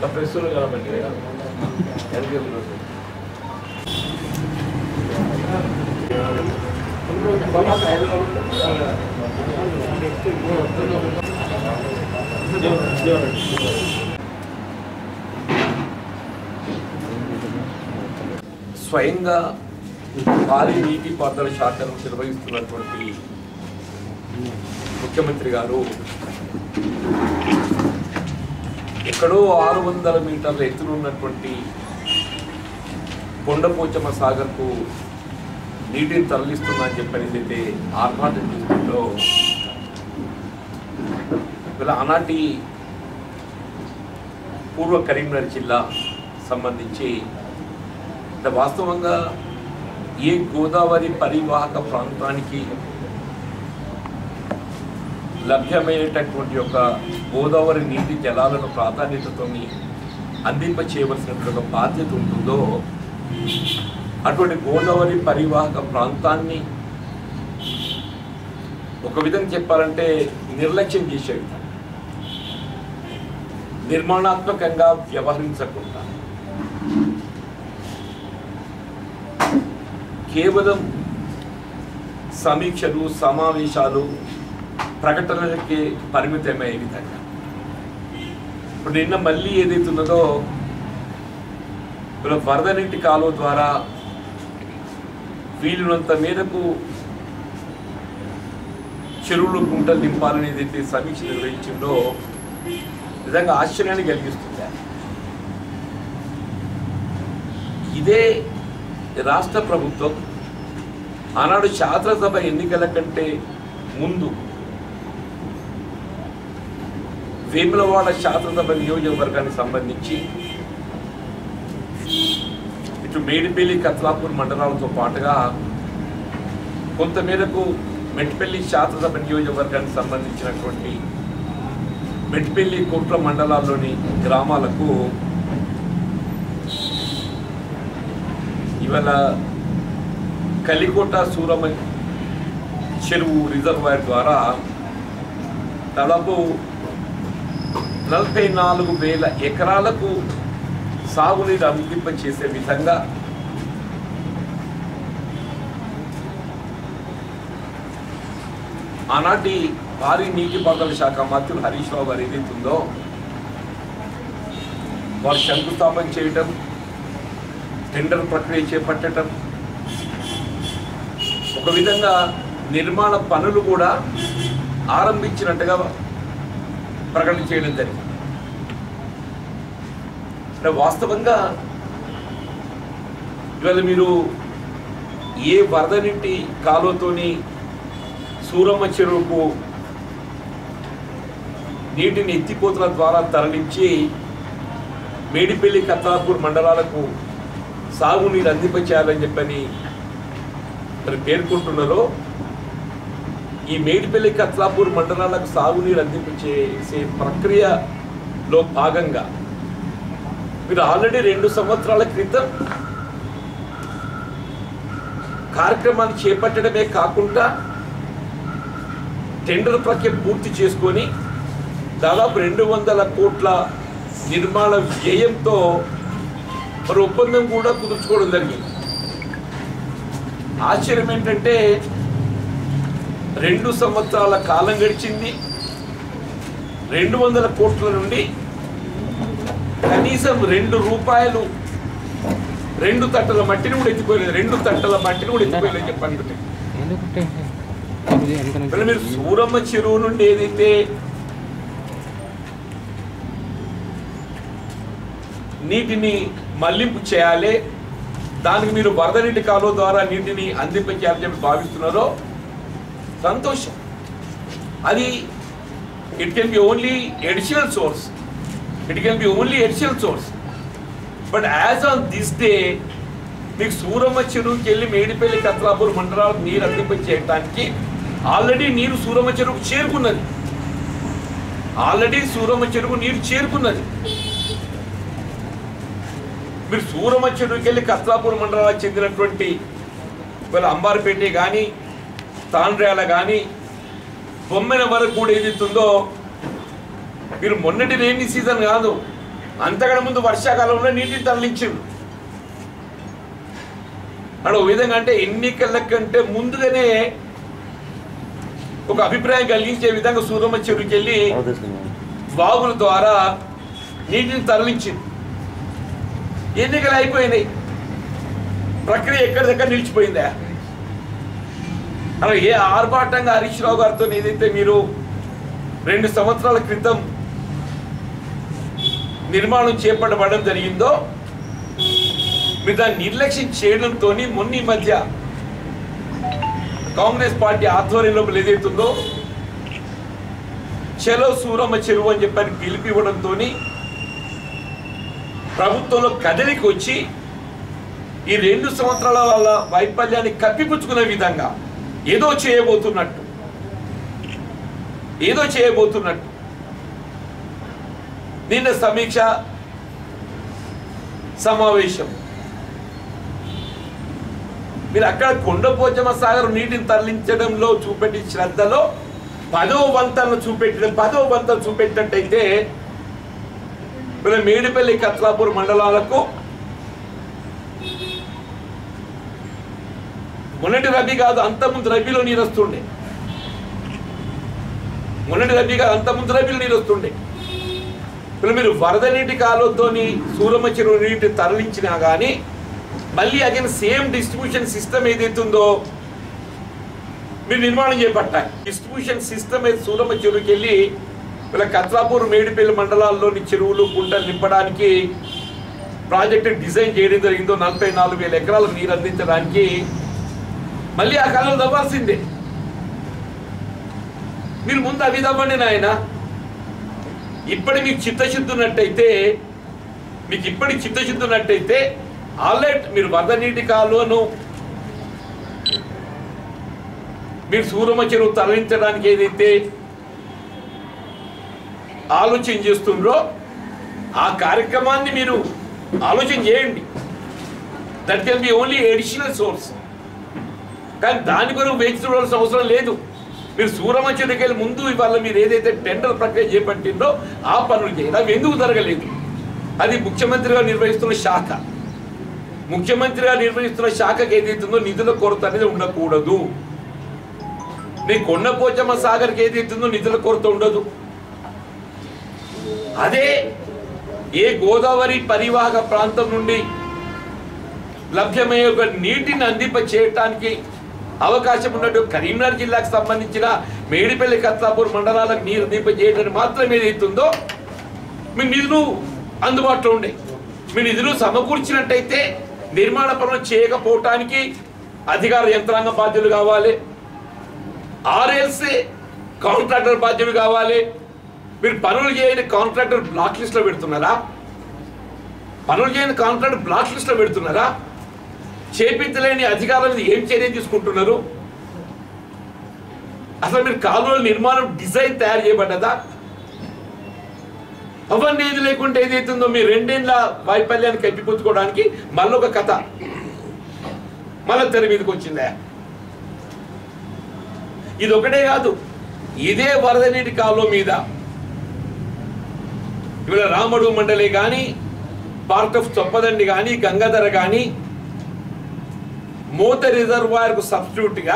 ప్రెస్సులు కనబడి స్వయంగా భారీ నీటిపారుదల శాఖను నిర్వహిస్తున్నటువంటి ముఖ్యమంత్రి గారు ఎక్కడో ఆరు వందల మీటర్ల ఎత్తున ఉన్నటువంటి కొండపోచమ్మ సాగర్కు నీటిని తరలిస్తున్నా అని చెప్పనేది అయితే ఆర్భాటం చేస్తుందో ఇలా ఆనాటి పూర్వ కరీంనగర్ జిల్లా సంబంధించి అంటే వాస్తవంగా ఏ గోదావరి పరివాహక ప్రాంతానికి లభ్యమైనటువంటి ఒక గోదావరి నీటి జలాలను ప్రాధాన్యతతో అందింప చేయవలసినటువంటి ఒక బాధ్యత ఉంటుందో అటువంటి గోదావరి పరివాహక ప్రాంతాన్ని ఒక విధంగా చెప్పాలంటే నిర్లక్ష్యం చేసే విధంగా నిర్మాణాత్మకంగా వ్యవహరించకుండా కేవలం సమీక్షలు సమావేశాలు ప్రకటనలకే పరిమితమయ్యే విధంగా ఇప్పుడు నిన్న మళ్ళీ ఏదైతే ఉన్నదో ఇప్పుడు వరద నీటి కాలువ ద్వారా వీలున్నంత మేరకు చెరువులు గుంటలు నింపాలని ఏదైతే సమీక్ష నిర్వహించిందో నిజంగా ఆశ్చర్యాన్ని కలిగిస్తుంది ఇదే రాష్ట్ర ప్రభుత్వం ఆనాడు శాసనసభ ఎన్నికల కంటే ముందు వేములవాడ శాసనసభ నియోజకవర్గానికి సంబంధించి ఇటు మేడిపల్లి కత్లాపూర్ మండలాలతో పాటుగా కొంతమేరకు మెట్పల్లి శాసనసభ నియోజకవర్గానికి సంబంధించినటువంటి మెట్పల్లి కోట్ల మండలాల్లోని గ్రామాలకు ఇవాళ కలికోట సూరమ చెరువు రిజర్వాయర్ ద్వారా దాదాపు నలభై నాలుగు వేల ఎకరాలకు సాగునీరు అందింప చేసే విధంగా ఆనాటి భారీ నీటిపారుదల శాఖ మంత్రులు హరీష్ రావు గారు ఏదైతుందో వారు శంకుస్థాపన చేయటం టెండర్ ప్రక్రియ చేపట్టడం ఒక విధంగా నిర్మాణ పనులు కూడా ఆరంభించినట్టుగా ప్రకటన చేయడం జరిగింది అంటే వాస్తవంగా ఇవాళ మీరు ఏ వరద నీటి కాలువతోని సూరమ్మ చెరువుకు నీటిని ఎత్తిపోతుల ద్వారా తరలించి మేడిపల్లి కత్తాపూర్ మండలాలకు సాగునీరు అందింపచేయాలని చెప్పని మరి పేర్కొంటున్నారో ఈ మేడిపల్లి కత్లాపూర్ మండలాలకు సాగునీరు అందింపచేసే ప్రక్రియలో భాగంగా మీరు ఆల్రెడీ రెండు సంవత్సరాల క్రితం కార్యక్రమాన్ని చేపట్టడమే కాకుండా టెండర్ ప్రక్రియ పూర్తి చేసుకొని దాదాపు రెండు వందల కోట్ల నిర్మాణ వ్యయంతో మరి ఒప్పందం కూడా కుదుర్చుకోవడం జరిగింది ఆశ్చర్యం ఏంటంటే రెండు సంవత్సరాల కాలం గడిచింది రెండు వందల కోట్ల నుండి కనీసం రెండు రూపాయలు రెండు తట్టల మట్టిని కూడా ఎత్తిపోయలేదు రెండు తట్టల మట్టిని కూడా ఎత్తిపోయలేదు చెప్పండి ఎందుకంటే ఇది ఎంత నుంచి ఇప్పుడు మీరు సూరమ్మ చెరువు నుండి ఏదైతే నీటిని మళ్లింపు చేయాలి దానికి మీరు వరద నీటి కాలువ ద్వారా నీటిని అందింప చేయాలని చెప్పి భావిస్తున్నారో సంతోషం అది it can be only additional source it can be only additional source but as on this day మీకు సూరమ్మ చెరువుకి వెళ్ళి మేడిపల్లి కత్లాపూర్ మండలాలకు నీరు అందింప చేయడానికి ఆల్రెడీ నీరు సూరమ్మ చెరువుకు చేరుకున్నది ఆల్రెడీ సూరమ్మ చెరువు నీరు చేరుకున్నది మీరు సూరమ్మ చెరువుకి వెళ్ళి కత్లాపూర్ మండలాలకు చెందినటువంటి వీళ్ళ అంబార్పేట కానీ తాండ్రాల కానీ బొమ్మెన వరకు కూడా ఏదైతుందో మీరు మొన్నటి రైనీ సీజన్ కాదు అంతకన్నా ముందు వర్షాకాలంలో నీటిని తరలించిండు అక్కడ ఓ విధంగా అంటే ఎన్నికల కంటే ముందుగానే ఒక అభిప్రాయం కలిగించే విధంగా సూరమ్మ చెరువుకి వెళ్ళి బాగుల ద్వారా నీటిని తరలించింది ఎన్నికలు అయిపోయినాయి ప్రక్రియ ఎక్కడి దగ్గర నిలిచిపోయిందా అలా ఏ ఆర్భాటంగా హరీష్ రావు గారితో ఏదైతే మీరు రెండు సంవత్సరాల క్రితం నిర్మాణం చేపట్టబడడం జరిగిందో మీరు దాన్ని నిర్లక్ష్యం చేయడంతో మొన్న ఈ మధ్య కాంగ్రెస్ పార్టీ ఆధ్వర్యంలో ఏదైతుందో చలో సూరమ్మ చెరువు అని చెప్పని పిలిపివ్వడంతో ప్రభుత్వంలో కదలికి వచ్చి ఈ రెండు సంవత్సరాల వాళ్ళ వైఫల్యాన్ని కప్పిపుచ్చుకునే విధంగా ఏదో చేయబోతున్నట్టు ఏదో చేయబోతున్నట్టు నిన్న సమీక్ష సమావేశం మీరు అక్కడ కొండపోచమ్మ సాగర్ నీటిని తరలించడంలో చూపెట్టి శ్రద్ధలో పదో వంతలను చూపెట్టడం పదో వంతలు చూపెట్టినట్టయితే వీళ్ళ మేడిపల్లి కత్లాపూర్ మండలాలకు మొన్నటి రబీ కాదు అంతకుముందు రబీలో నీరు వస్తుండే మొన్నటి రబీ కాదు అంతకుముందు రబీలో నీరు వస్తుండే ఇప్పుడు మీరు వరద నీటి కాలువతోని సూరమ్మ చెరువు నీటి తరలించినా కానీ మళ్ళీ అగైన్ సేమ్ డిస్ట్రిబ్యూషన్ సిస్టమ్ ఏదైతుందో మీరు నిర్మాణం చేపట్టాలి డిస్ట్రిబ్యూషన్ సిస్టమ్ అయితే సూరమ్మ చెరువుకి వెళ్ళి వీళ్ళ కత్లాపూర్ మేడిపల్లి మండలాల్లోని చెరువులు కుంటలు నింపడానికి ప్రాజెక్ట్ డిజైన్ చేయడం జరిగిందో నలభై నాలుగు వేల ఎకరాలు నీరు అందించడానికి మళ్ళీ ఆ కాలంలో తవ్వాల్సిందే మీరు ముందు అవి తవ్వండి నాయన ఇప్పటి మీకు చిత్తశుద్ధి ఉన్నట్టయితే మీకు ఇప్పటి చిత్తశుద్ధి ఉన్నట్టయితే ఆల్రెడీ మీరు వరద నీటి కాలువను మీరు సూరమ్మ చెరువు తరలించడానికి ఏదైతే ఆలోచన చేస్తుండ్రో ఆ కార్యక్రమాన్ని మీరు ఆలోచన చేయండి that can be only additional source కానీ దాని కొరకు వేచి చూడాల్సిన అవసరం లేదు మీరు సూరమ్మ చెరువుకి వెళ్ళి ముందు ఇవాళ మీరు ఏదైతే టెండర్ ప్రక్రియ చేపట్టిందో ఆ పనులు చేయాలి అవి ఎందుకు జరగలేదు అది ముఖ్యమంత్రిగా నిర్వహిస్తున్న శాఖ ముఖ్యమంత్రిగా నిర్వహిస్తున్న శాఖకి ఏదైతుందో నిధుల కొరత అనేది ఉండకూడదు నీ కొండపోచమ్మ సాగర్కి ఏదైతుందో నిధుల కొరత ఉండదు అదే ఏ గోదావరి పరివాహక ప్రాంతం నుండి లభ్యమయ్యే ఒక నీటిని అందింప చేయటానికి అవకాశం ఉన్నట్టు కరీంనగర్ జిల్లాకు సంబంధించిన మేడిపల్లి కత్లాపూర్ మండలాలకు నీరు అందింప చేయడానికి మాత్రం ఏదైతుందో మీ నిధులు అందుబాటులో ఉండే మీ నిధులు సమకూర్చినట్టయితే నిర్మాణ పనులు చేయకపోవటానికి అధికార యంత్రాంగ బాధ్యులు కావాలి ఆర్ఎల్సీ కాంట్రాక్టర్ బాధ్యులు కావాలి మీరు పనులు చేయని కాంట్రాక్టర్ బ్లాక్ లిస్ట్లో పెడుతున్నారా పనులు చేయని కాంట్రాక్టర్ బ్లాక్ లిస్ట్లో పెడుతున్నారా చేపించలేని అధికారుల మీద ఏం చర్య తీసుకుంటున్నారు అసలు మీరు కాలువల నిర్మాణం డిజైన్ తయారు చేయబడ్డదా అవన్నీ ఏది లేకుంటే ఏదైతుందో మీ రెండేళ్ల వైఫల్యాన్ని కప్పిపుచ్చుకోవడానికి మళ్ళొక కథ మళ్ళీ తెర మీదకి వచ్చిందా ఇది ఒకటే కాదు ఇదే వరద నీటి కాలువ మీద ఇవాళ రామడు మండలి కానీ పార్ట్ ఆఫ్ చొప్పదండి కానీ గంగాధర కానీ మూత రిజర్వాయర్కు సబ్స్టిట్యూట్గా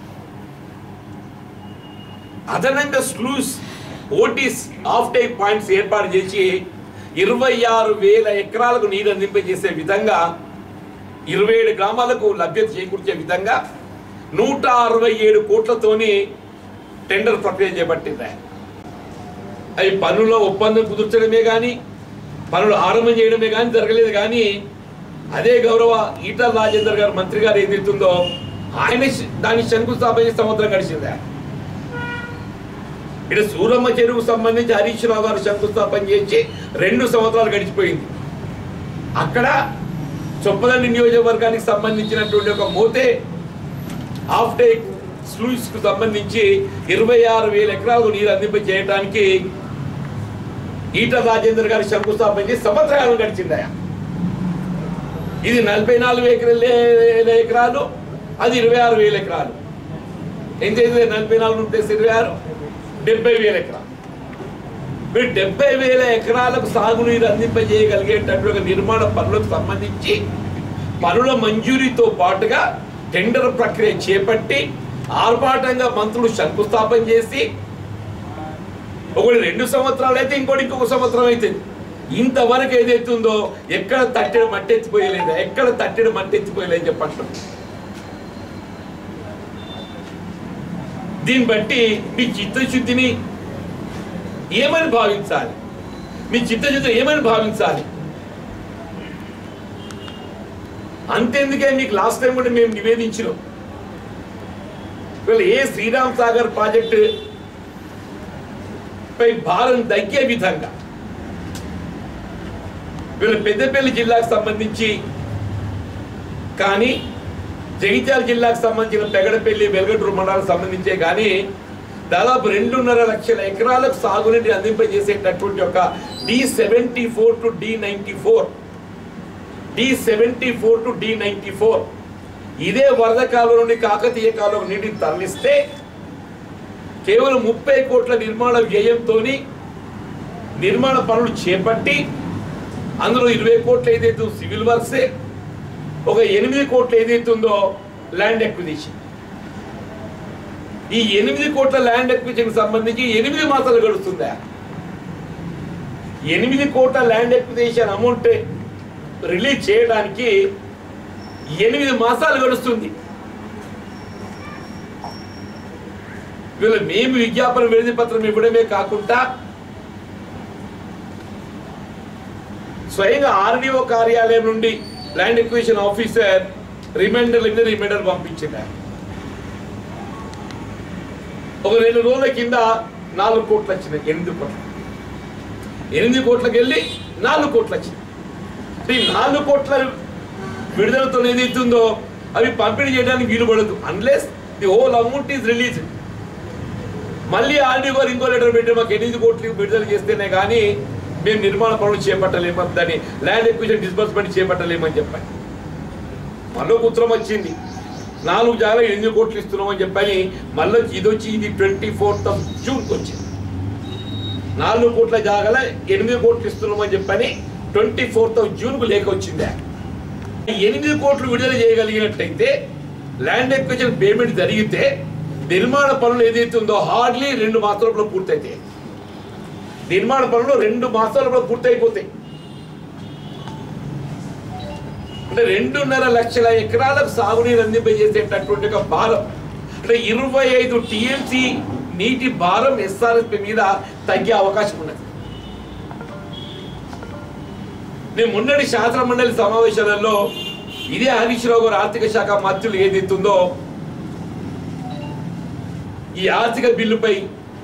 అదనంగా స్లూస్ ఓటీస్ ఆఫ్ టైప్ పాయింట్స్ ఏర్పాటు చేసి ఇరవై ఆరు వేల ఎకరాలకు నీరు అందింపజేసే విధంగా ఇరవై ఏడు గ్రామాలకు లభ్యత చేకూర్చే విధంగా నూట అరవై ఏడు కోట్లతోని టెండర్ ప్రక్రియ చేపట్టింది అవి పనుల్లో ఒప్పందం కుదుర్చడమే కానీ పనులు ఆరంభం చేయడమే కానీ జరగలేదు కానీ అదే గౌరవ ఈటల రాజేందర్ గారు మంత్రి గారు ఏదైతుందో ఆయన శ- దాన్ని శంకుస్థాపన చేసి సంవత్సరం గడిచిందా ఇటు సూరమ్మ చెరువుకు సంబంధించి హరీష్ రావు గారు శంకుస్థాపన చేసి రెండు సంవత్సరాలు గడిచిపోయింది అక్కడ చొప్పదండి నియోజకవర్గానికి సంబంధించినటువంటి ఒక మోతే ఆఫ్ టేక్ స్లూస్ కు సంబంధించి ఇరవై ఆరు వేల ఎకరాలకు నీరు అందింప చేయడానికి ఈట రాజేందర్ గారి శంకుస్థాపన చేసి సంవత్సరాలు గడిచిందయా ఇది నలభై నాలుగు వేల ఎకరాలు అది ఇరవై ఆరు వేల ఎకరాలు ఎంత అయితే నలభై నాలుగు ప్లస్ ఇరవై ఆరు డెబ్బై వేల ఎకరాలు మీరు డెబ్బై వేల ఎకరాలకు సాగునీరు అందింపజేయగలిగేటటువంటి ఒక నిర్మాణ పనులకు సంబంధించి పనుల మంజూరీతో పాటుగా టెండర్ ప్రక్రియ చేపట్టి ఆర్భాటంగా మంత్రులు శంకుస్థాపన చేసి ఒకటి రెండు సంవత్సరాలు అయితే ఇంకోటి ఇంకొక సంవత్సరం అవుతుంది ఇంతవరకు ఏదైతుందో ఎక్కడ తట్టెడు మట్టి ఎత్తిపోయలేదా ఎక్కడ తట్టెడు మట్టి ఎత్తిపోయలేదు చెప్పండి దీన్ని బట్టి మీ చిత్తశుద్ధిని ఏమని భావించాలి మీ చిత్తశుద్ధిని ఏమని భావించాలి అంతెందుకే మీకు లాస్ట్ టైం కూడా మేము నివేదించినాం ఇవాళ ఏ శ్రీరామ్ సాగర్ ప్రాజెక్టు పై భారం తగ్గే విధంగా వీళ్ళ పెద్దపల్లి జిల్లాకు సంబంధించి కానీ జగిత్యాల జిల్లాకు సంబంధించిన పెగడపల్లి వెలగటూరు మండలానికి సంబంధించే కానీ దాదాపు రెండున్నర లక్షల ఎకరాలకు సాగునీటి అందింపజేసేటటువంటి ఒక D seventy four to D ninety four D seventy four to D ninety four ఇదే వరద కాలువ నుండి కాకతీయ కాలువ నీటిని తరలిస్తే కేవలం ముప్పై కోట్ల నిర్మాణ వ్యయంతో నిర్మాణ పనులు చేపట్టి అందులో ఇరవై కోట్లు ఏదైతే సివిల్ వర్క్సే ఒక ఎనిమిది కోట్లు ఏదైతే ఉందో ల్యాండ్ ఎక్విజిషన్ ఈ ఎనిమిది కోట్ల ల్యాండ్ ఎక్విజిషన్ సంబంధించి ఎనిమిది మాసాలు గడుస్తుందా ఎనిమిది కోట్ల ల్యాండ్ ఎక్విజిషన్ అమౌంట్ రిలీజ్ చేయడానికి ఎనిమిది మాసాలు గడుస్తుంది వీళ్ళు మేము విజ్ఞాపన విడతి పత్రం ఇవ్వడమే కాకుండా స్వయంగా ఆర్డీఓ కార్యాలయం నుండి ల్యాండ్ ఎక్విజిషన్ ఆఫీసర్ రిమైండర్ మీద రిమైండర్ పంపించింది ఆయన. ఒక రెండు రోజుల కింద నాలుగు కోట్లు వచ్చినాయి ఎనిమిది కోట్లు ఎనిమిది కోట్లకి వెళ్ళి నాలుగు కోట్లు వచ్చినాయి అంటే ఈ నాలుగు కోట్ల విడుదలతో ఏదైతుందో అవి పంపిణీ చేయడానికి వీలు పడదు unless the whole amount is release మళ్ళీ ఆర్డీ గారు ఇంకో లెటర్ పెట్టి మాకు ఎనిమిది కోట్లు విడుదల చేస్తేనే కానీ మేము నిర్మాణ పనులు చేపట్టలేము దాన్ని ల్యాండ్ ఎక్విజిషన్ డిస్బర్స్మెంట్ చేపట్టలేమని చెప్పాను మళ్ళీ ఒక ఉత్తరం వచ్చింది నాలుగు జాగా ఎనిమిది కోట్లు ఇస్తున్నామని చెప్పని మళ్ళీ ఇది వచ్చి ఇది ట్వంటీ ఫోర్త్ ఆఫ్ జూన్కి వచ్చింది నాలుగు కోట్ల జాగాల ఎనిమిది కోట్లు ఇస్తున్నామని చెప్పని ట్వంటీ ఫోర్త్ ఆఫ్ జూన్కు లేక వచ్చింది ఈ ఎనిమిది కోట్లు విడుదల చేయగలిగినట్టయితే ల్యాండ్ ఎక్విజిషన్ పేమెంట్ జరిగితే నిర్మాణ పనులు ఏదైతే ఉందో హార్డ్లీ రెండు మాసాల లోపల పూర్తయితాయి నిర్మాణ పనులు రెండు మాసాల లోపల పూర్తయిపోతాయి అంటే రెండున్నర లక్షల ఎకరాలకు సాగునీరు అందింపజేసేటటువంటి ఒక భారం అంటే ఇరవై ఐదు టీఎంసీ నీటి భారం ఎస్ఆర్ఎస్పి మీద తగ్గే అవకాశం ఉన్నది నేను మొన్నటి శాసన మండలి సమావేశాలలో ఇదే హరీష్ రావు గారు ఆర్థిక శాఖ మంత్రులు ఏదైతుందో ఈ ఆర్థిక బిల్లుపై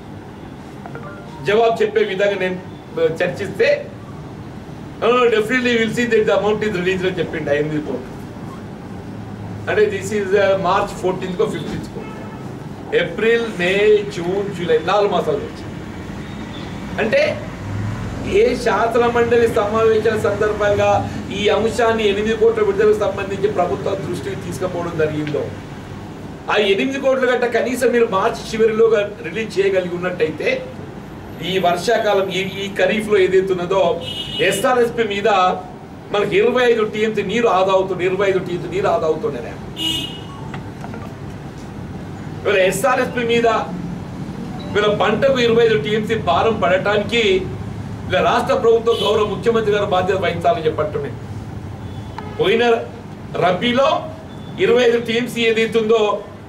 జవాబు చెప్పే విధంగా నేను చర్చిస్తే definitely will see that the amount is release అని చెప్పిండు ఎనిమిది కోట్లు అంటే దిస్ ఈజ్ మార్చ్ ఫోర్టీన్త్ కో ఫిఫ్టీన్త్ కో ఏప్రిల్ మే జూన్ జూలై నాలుగు మాసాలు వచ్చి అంటే ఏ శాసన మండలి సమావేశాల సందర్భంగా ఈ అంశాన్ని ఎనిమిది కోట్ల విడుదలకు సంబంధించి ప్రభుత్వం దృష్టికి తీసుకుపోవడం జరిగిందో ఆ ఎనిమిది కోట్ల గట్ట కనీసం మీరు మార్చి చివరిలోగా రిలీజ్ చేయగలిగి ఉన్నట్టయితే ఈ వర్షాకాలం ఈ ఈ ఖరీఫ్లో ఏదైతున్నదో ఎస్ఆర్ఎస్పి మీద మనకి ఇరవై ఐదు టీఎంసీ నీరు ఆదా అవుతుంది ఇరవై ఐదు టీఎంసీ నీరు ఆదా అవుతుండే వీళ్ళ ఎస్ఆర్ఎస్పి మీద వీళ్ళ పంటకు ఇరవై ఐదు టీఎంసీ భారం పడటానికి వీళ్ళ రాష్ట్ర ప్రభుత్వం గౌరవ ముఖ్యమంత్రి గారు బాధ్యత వహించాలని చెప్పట్టున్నాయి పోయిన రబీలో ఇరవై ఐదు టీఎంసీ ఏదైతుందో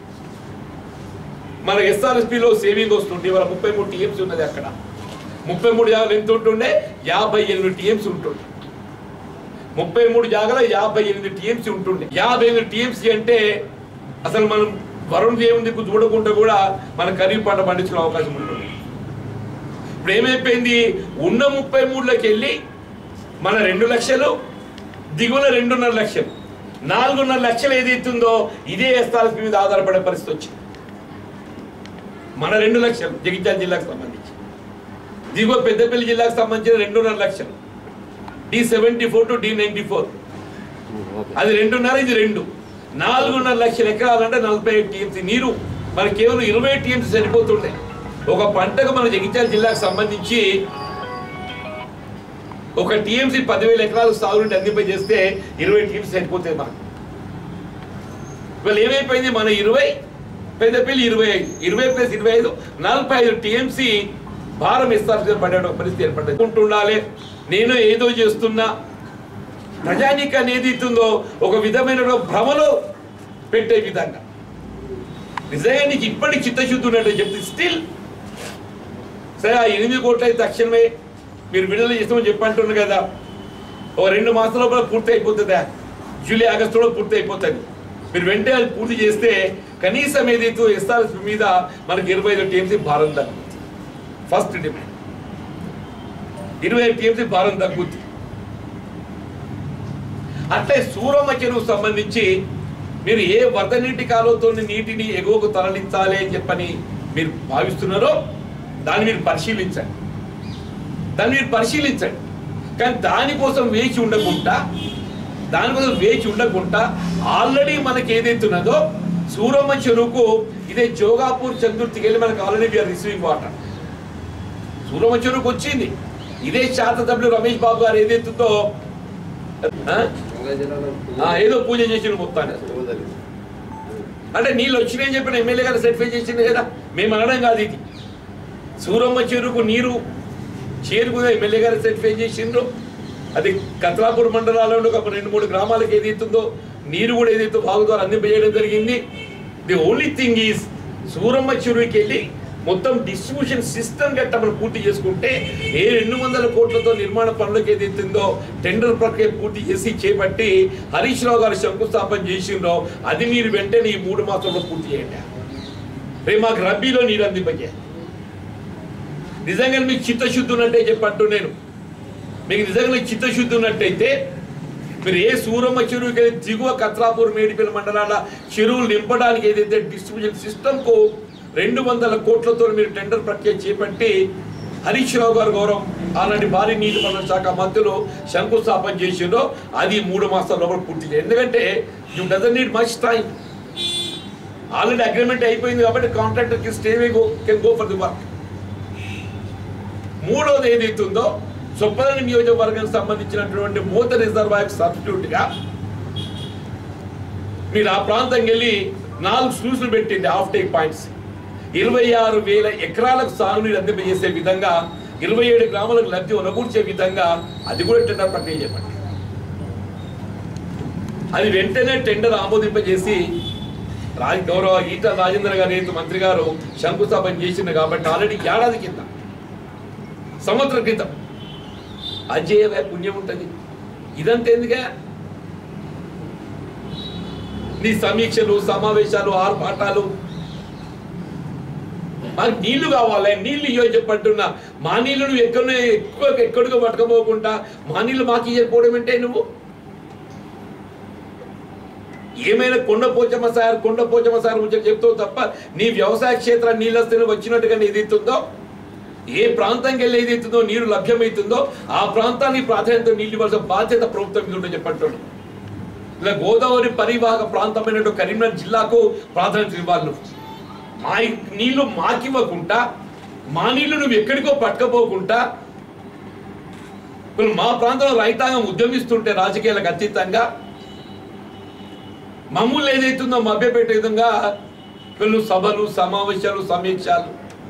మన ఎస్ఆర్ఎస్పిలో సేవింగ్ వస్తుంది ఇవాళ ముప్పై మూడు టీఎంసీ ఉన్నది అక్కడ ముప్పై మూడు జాగాలు ఎంత ఉంటుండే యాభై ఎనిమిది టీఎంసీ ఉంటుండే ముప్పై మూడు జాగాల యాభై ఎనిమిది టీఎంసీ ఉంటుండే యాభై ఎనిమిది టీఎంసీ అంటే అసలు మనం వరుణ్ దేవుని దిక్కు చూడకుండా కూడా మన ఖరీఫ్ పంట పండించుకునే అవకాశం ఉంటుంది ఇప్పుడు ఏమైపోయింది ఉన్న ముప్పై మూడులోకి వెళ్ళి మన రెండు లక్షలు దిగువన రెండున్నర లక్షలు నాలుగున్నర లక్షలు ఏదైతుందో ఇదే ఎస్ఆర్ఎస్పి మీద ఆధారపడే పరిస్థితి వచ్చింది మన రెండు లక్షలు జగిత్యాల జిల్లాకు సంబంధించి దిగువ పెద్దపల్లి జిల్లాకు సంబంధించిన రెండున్నర లక్షలు D seventy four to D ninety four అది రెండున్నర ఇది రెండు నాలుగున్నర లక్షల ఎకరాలంటే నలభై ఐదు టీఎంసీ నీరు మరి కేవలం ఇరవై టీఎంసీ సరిపోతుండే ఒక పంటకు మన జగిత్యాల జిల్లాకు సంబంధించి ఒక టీఎంసీ పదివేల ఎకరాలు సాగునీటి అందింప చేస్తే ఇరవై టీఎంసీ సరిపోతాయి మనకు ఇవాళ ఏమైపోయింది మన ఇరవై పెద్దపల్లి ఇరవై ఐదు ఇరవై ప్లస్ ఇరవై ఐదు నలభై ఐదు టీఎంసీ భారం ఇస్తారు పడే ఒక పరిస్థితి ఏర్పడ్డది ఉంటుండాలి నేను ఏదో చేస్తున్నా ప్రజానీకాన్ని ఏది ఇస్తుందో ఒక విధమైన భ్రమలో పెట్టే విధంగా నిజంగా నీకు ఇప్పటి చిత్తశుద్ధి ఉన్నట్టు చెప్తే స్టిల్ సరే ఆ ఎనిమిది కోట్ల అయితే తక్షణమే మీరు విడుదల చేస్తామని చెప్పంటున్నారు కదా ఒక రెండు మాసాల లోపల పూర్తి అయిపోతుందా జూలై ఆగస్టులో పూర్తి అయిపోతుంది మీరు వెంటనే అది పూర్తి చేస్తే కనీసం ఏదైతే ఎస్ఆర్ఎస్ మీద మనకి ఇరవై ఐదు టీఎంసీ భారం తగ్గుతుంది ఫస్ట్ డిమాండ్ ఇరవై ఐదు టీఎంసీ భారం తగ్గుతుంది అట్లే సూరమ్మ చెరువు సంబంధించి మీరు ఏ వరద నీటి కాలువతో నీటిని ఎగువకు తరలించాలి అని చెప్పని మీరు భావిస్తున్నారో దాన్ని మీరు పరిశీలించండి దాన్ని మీరు పరిశీలించండి కానీ దానికోసం వేచి ఉండకుండా దానికోసం వేచి ఉండకుండా ఆల్రెడీ మనకి ఏదైతే ఉన్నదో సూరమ్మ చెరువుకు ఇదే జోగాపూర్ చందుర్తికి వెళ్ళి మనకు already we're receiving water Suramma చెరువుకు వచ్చింది ఇదే శాసనసభ్యులు రమేష్ బాబు గారు ఏదైతుందో ఆ? ఆ, ఏదో పూజ చేసిన మొత్తాన్ని అంటే నీళ్ళు వచ్చినాయని చెప్పిన ఎమ్మెల్యే గారు సర్టిఫై చేసింది కదా మేము అనడం కాదు ఇది సూరమ్మ చెరువుకు నీరు చేరుకునే ఎమ్మెల్యే గారు సర్టిఫై చేసిండ్రు అది కత్లాపూర్ మండలాల్లో ఒక రెండు మూడు గ్రామాలకు ఏదైతుందో నీరు కూడా ఏదైతే బాగు ద్వారా అందింపజేయడం జరిగింది the only thing is Suramma చెరువుకి వెళ్ళి మొత్తం డిస్ట్రిబ్యూషన్ సిస్టమ్ గట్ట మనం పూర్తి చేసుకుంటే ఏ రెండు వందల కోట్లతో నిర్మాణ పనులకు ఏదైతుందో టెండర్ ప్రక్రియ పూర్తి చేసి చేపట్టి హరీష్ రావు గారు శంకుస్థాపన చేసిండ్రో అది మీరు వెంటనే ఈ మూడు మాసంలో పూర్తి చేయండి రేపు మాకు రబ్బీలో నీరు అందింపజేయాలి నిజంగా మీకు చిత్తశుద్ధి ఉన్నట్టే చెప్పట్టు నేను మీకు నిజంగా చిత్తశుద్ధి ఉన్నట్టయితే మీరు ఏ సూరమ్మ చెరువుకి వెళ్ళి దిగువ కత్రాపూర్ మేడిపల్లి మండలాల చెరువులు నింపడానికి ఏదైతే డిస్ట్రిబ్యూషన్ సిస్టమ్కు రెండు వందల కోట్లతో మీరు టెండర్ ప్రక్రియ చేపట్టి హరీష్ రావు గారు గౌరవం ఆనాటి భారీ నీటిపారుదల శాఖ మంత్రులు శంకుస్థాపన చేసిండో అది మూడు మాసాల లోపల పూర్తి చేయాలి ఎందుకంటే you doesn't need much time already agreement అయిపోయింది కాబట్టి కాంట్రాక్టర్ కి stay go can go for the work మూడోది ఏదైతుందో చొప్పదని నియోజకవర్గానికి సంబంధించినటువంటి మూత రిజర్వాయర్ సబ్స్టిట్యూట్ గా మీరు ఆ ప్రాంతం వెళ్ళి నాలుగు స్లూస్లు పెట్టింది ఆఫ్ టేక్ పాయింట్స్ ఇరవై ఆరు వేల ఎకరాలకు సాగునీరు అందింపజేసే విధంగా ఇరవై ఏడు గ్రామాలకు లబ్ధి ఉనగూర్చే విధంగా అది కూడా టెండర్ ప్రక్రియ చెప్పండి అది వెంటనే టెండర్ ఆమోదింపజేసి రాజ గౌరవ ఈట రాజేంద్ర గారు ఏదైతే మంత్రి గారు శంకుస్థాపన చేసింది కాబట్టి ఆల్రెడీ ఏడాది కింద సంవత్సరం క్రితం అజేయ పుణ్యం ఉంటుంది ఇదంతా ఎందుకే నీ సమీక్షలు సమావేశాలు ఆర్పాటాలు మాకు నీళ్లు కావాలి నీళ్లు ఇయ్యో చెప్పంటున్నా మా నీళ్లు నువ్వు ఎక్కడ ఎక్కువ ఎక్కడికో పట్టుకపోకుండా మా నీళ్లు మాకు ఇవ్వకపోవడం ఏంటే నువ్వు ఏమైనా కొండ పోచమ్మ సార్ కొండ పోచమ్మ సార్ ముచ్చట చెప్తావు తప్ప నీ వ్యవసాయ క్షేత్రం నీళ్ళు వస్తే వచ్చినట్టుగా ఏదైతుందో ఏ ప్రాంతంకి వెళ్ళి ఏదైతుందో నీరు లభ్యమవుతుందో ఆ ప్రాంతానికి ప్రాధాన్యత నీళ్ళు ఇవ్వాల్సిన బాధ్యత ప్రభుత్వం మీద ఉంటే చెప్పంటాడు ఇలా గోదావరి పరివాహక ప్రాంతమైనటువంటి కరీంనగర్ జిల్లాకు ప్రాధాన్యత ఇవ్వాలి నువ్వు మా నీళ్లు మాకివ్వకుండా మా నీళ్లు నువ్వు ఎక్కడికో పట్టుకపోకుండా ఇప్పుడు మా ప్రాంతంలో రైతాంగం ఉద్యమిస్తుంటే రాజకీయాలకు అతీతంగా మమ్మల్ని ఏదైతుందో మభ్యపెట్టే విధంగా వీళ్ళు సభలు సమావేశాలు సమీక్షలు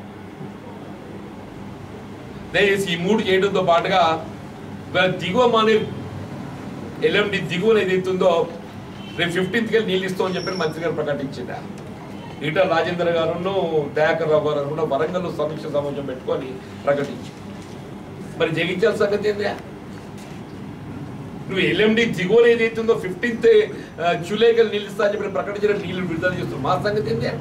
దయచేసి ఈ మూడు చేయడంతో పాటుగా వీళ్ళ దిగువ మానే ఎల్ఎండి దిగువన ఏదైతుందో రేపు ఫిఫ్టీన్త్కి వెళ్ళి నీళ్ళు ఇస్తామని చెప్పి మంత్రి గారు ప్రకటించిండ ఈటల రాజేంద్ర గారును దయాకర్ రావు గారు కూడా వరంగల్ సమీక్ష సమావేశం పెట్టుకొని ప్రకటించి మరి జగిత్యాల సంగతి ఏందా నువ్వు ఎల్ఎండి దిగువన ఏదైతుందో ఫిఫ్టీన్త్ జూలైకి నీళ్ళు ఇస్తా అని చెప్పి ప్రకటించిన నీళ్లు విడుదల చేస్తున్నావు మా సంగతి ఏందా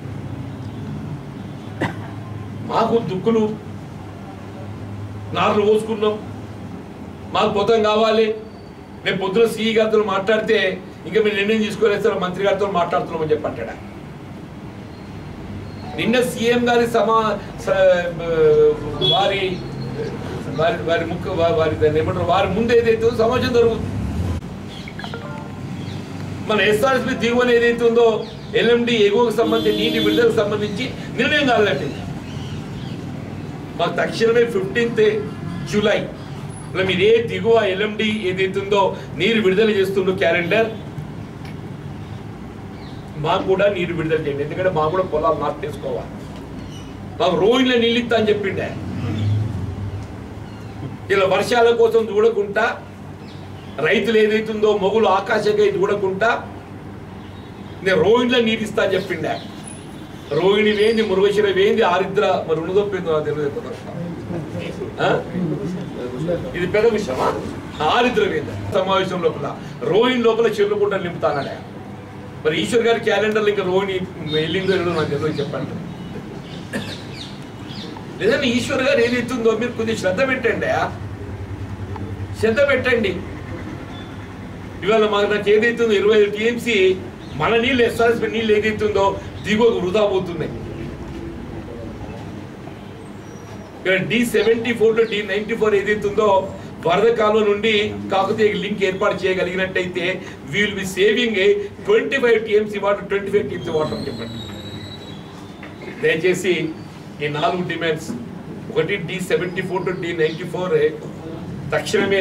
మాకు దుక్కులు నార్లు పోసుకున్నాం మాకు పొతం కావాలి రేపు పొద్దున సిఈ గారితో మాట్లాడితే ఇంకా మీరు నిర్ణయం తీసుకోలేదు మంత్రి గారితో మాట్లాడుతున్నాం అని చెప్పి అంటాడా నిన్న సీఎం గారి సమా స- వారి వారి వారి ముఖ్య వా- వారి దాన్ని ఏమంటారు వారి ముందు ఏదైతే సమాజం జరుగుతుంది మన ఎస్ఆర్ఎస్పి దిగువన ఏదైతే ఉందో ఎల్ఎండి ఎగువకు సంబంధించి నీటి విడుదలకు సంబంధించి నిర్ణయం కావాలంటే మాకు తక్షణమే ఫిఫ్టీన్త్ జూలై ఇలా మీరు ఏ దిగువ ఎల్ఎండి ఏదైతుందో నీరు విడుదల చేస్తుందో క్యాలెండర్ మాకు కూడా నీరు విడుదల చేయండి ఎందుకంటే మాకు కూడా పొలాలు నాటేసుకోవాలి మాకు రోహిణిలో నీళ్ళు ఇస్తా అని చెప్పిండే ఇలా వర్షాల కోసం చూడకుండా రైతులు ఏదైతుందో మొగులు ఆకాశంగా చూడకుండా నేను రోహిణిలో నీరు ఇస్తా అని చెప్పిండే రోహిణి వేంది మృగశిర వేంది ఆరిద్ర మరి ఉన్నదొప్పిందో నాకు తెలియదు ఇప్పుడు. ఆ? ఇది పెద్ద విషయమా ఆరిద్ర వేంది సమావేశం లోపల రోహిణి లోపల చెరుకుంటా నింపుతానడే మరి ఈశ్వర్ గారి క్యాలెండర్లో ఇంకా రోహిణి వెళ్ళిందో వెళ్ళదో నాకు తెలియదు చెప్పండి లేదంటే ఈశ్వర్ గారు ఏదైతుందో మీరు కొద్దిగా శ్రద్ధ పెట్టండి శ్రద్ధ పెట్టండి ఇవాళ మాకు నాకు ఏదైతుందో ఇరవై ఐదు టీఎంసీ మన నీళ్ళు ఎస్ఆర్ఎస్పీ నీళ్ళు ఏదైతుందో దిగువ వృధా పోతున్నాయి ఇక్కడ D seventy four to D ninety four ఏదైతుందో వరద కాలువ నుండి కాకతీయ లింక్ ఏర్పాటు చేయగలిగినట్టయితే we'll be saving twenty five TMC water twenty five TMC water చెప్పండి దయచేసి ఈ నాలుగు డిమాండ్స్ ఒకటి D seventy four to D ninety four తక్షణమే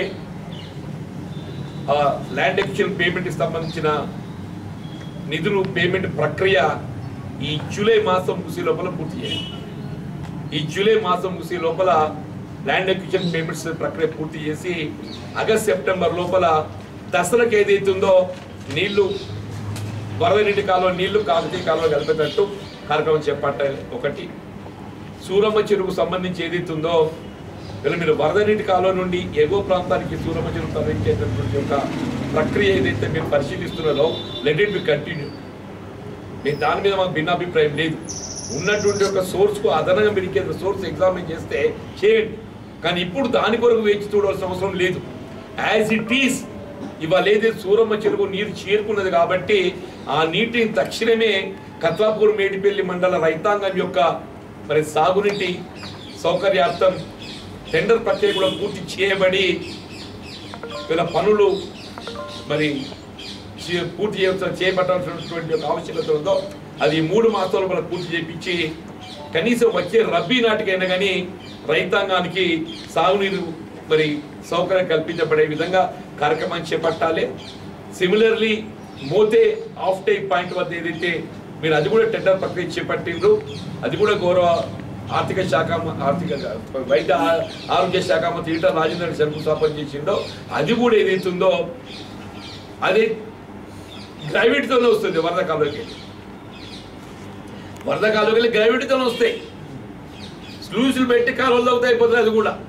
ఆ ల్యాండ్ ఎక్షన్ పేమెంట్ సంబంధించిన నిధులు పేమెంట్ ప్రక్రియ ఈ జూలై మాసం ముసి లోపల పూర్తి చేయాలి ఈ జూలై మాసం ముసి లోపల ల్యాండ్ ఎక్విజిషన్ పేమెంట్స్ ప్రక్రియ పూర్తి చేసి ఆగస్ట్ సెప్టెంబర్ లోపల దసరాకి ఏదైతుందో నీళ్లు వరద నీటి కాలువ నీళ్లు కాకతీయ కాలువ కలిపేటట్టు కార్యక్రమం చేపట్టాలి ఒకటి సూరమ్మ చెరువుకు సంబంధించి ఏదైతుందో వీళ్ళు మీరు వరద నీటి కాలువ నుండి ఎగువ ప్రాంతానికి సూరమ్మ చెరువు తరలించేటటువంటి యొక్క ప్రక్రియ ఏదైతే మీరు పరిశీలిస్తున్నారో లెట్ ఇట్ బి కంటిన్యూ మీరు దాని మీద మాకు భిన్నాభిప్రాయం లేదు ఉన్నటువంటి ఒక సోర్స్ కు అదనంగా మీరు ఇంకేదో సోర్స్ ఎగ్జామిన్ చేస్తే చేయండి కానీ ఇప్పుడు దాని కొరకు వేచి చూడవలసిన అవసరం లేదు యాజ్ ఇట్ ఈస్ ఇవాళ ఏదైతే సూరమ్మ చెరువు నీరు చేరుకున్నది కాబట్టి ఆ నీటిని తక్షణమే కత్వాపూర్ మేడిపల్లి మండల రైతాంగం యొక్క మరి సాగునీటి సౌకర్యార్థం టెండర్ ప్రక్రియ కూడా పూర్తి చేయబడి వీళ్ళ పనులు మరి చే- పూర్తి చేయాల్సిన చేపట్టాల్సినటువంటి ఒక ఆవశ్యకత ఉందో అది ఈ మూడు మాసాలు మనం పూర్తి చేపించి కనీసం వచ్చే రబ్బీ నాటికైనా కానీ రైతాంగానికి సాగునీరు మరి సౌకర్యం కల్పించబడే విధంగా కార్యక్రమాన్ని చేపట్టాలి సిమిలర్లీ మోతే ఆఫ్ టైప్ పాయింట్ వద్ద ఏదైతే మీరు అది కూడా టెండర్ ప్రక్రియ చేపట్టిండ్రు అది కూడా గౌరవ ఆర్థిక శాఖ మ- ఆర్థిక వైద్య ఆ- ఆరోగ్య శాఖ మంత్రి ఈటల రాజేంద్ర శంకుస్థాపన చేసిండో అది కూడా ఏదైతుందో అది గ్రావిటీతోనే వస్తుంది వరద కాలువకి వరద కాలువకి వెళ్ళి గ్రావిటీతోనే వస్తాయి స్లూసులు పెట్టి కాలువలు అవుతాయి అయిపోతుంది అది కూడా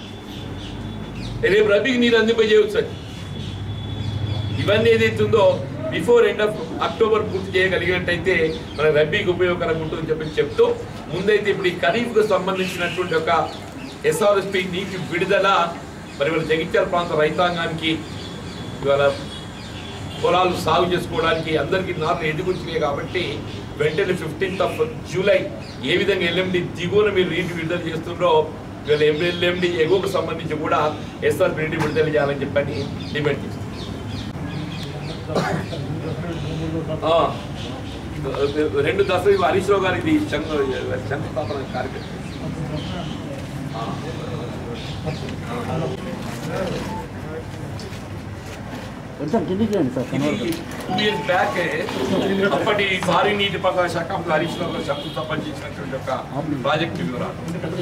రేపు రబీకి నీళ్ళు అందింపజేయవచ్చు అది ఇవన్నీ ఏదైతుందో బిఫోర్ ఎండ్ ఆఫ్ అక్టోబర్ పూర్తి చేయగలిగినట్టయితే మన రబీకి ఉపయోగకరంగా ఉంటుందని చెప్పి చెప్తూ ముందైతే ఇప్పుడు ఈ ఖరీఫ్కు సంబంధించినటువంటి ఒక ఎస్ఆర్ఎస్పి నీటి విడుదల మరి మన జగిత్యాల ప్రాంత రైతాంగానికి ఇవాళ పొలాలు సాగు చేసుకోవడానికి అందరికీ నాట్లు ఎదుగుచ్చినాయి కాబట్టి వెంటనే ఫిఫ్టీన్త్ ఆఫ్ జూలై ఏ విధంగా ఎల్ఎండి దిగువన మీరు నీటి విడుదల చేస్తున్నారో ఇవాళ ఎల్ఎండి ఎగువకు సంబంధించి కూడా ఎస్ఆర్ నీటి విడుదల చేయాలని చెప్పని డిమాండ్ చేస్తున్నారు ఆ, రెండు దశలు ఇవి హరీష్ రావు గారి ఇది శంకు శంకుస్థాపన కార్యక్రమం ఆ. కొంచెం కిందికి రండి సార్ ఇది టూ ఇయర్స్ బ్యాక్ అప్పటి భారీ నీటి పారుదల శాఖ మంత్రి హరీష్ రావు గారు శంకుస్థాపన చేసినటువంటి ఒక ప్రాజెక్ట్ వివరాలు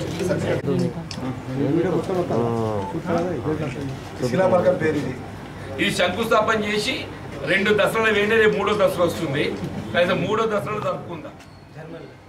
శిలాపలకం పేరు ఇది ఇది శంకుస్థాపన చేసి రెండు దశల వేండే రేపు మూడో దశలు వస్తుంది అయితే మూడో దశలో జరుపుకుందాం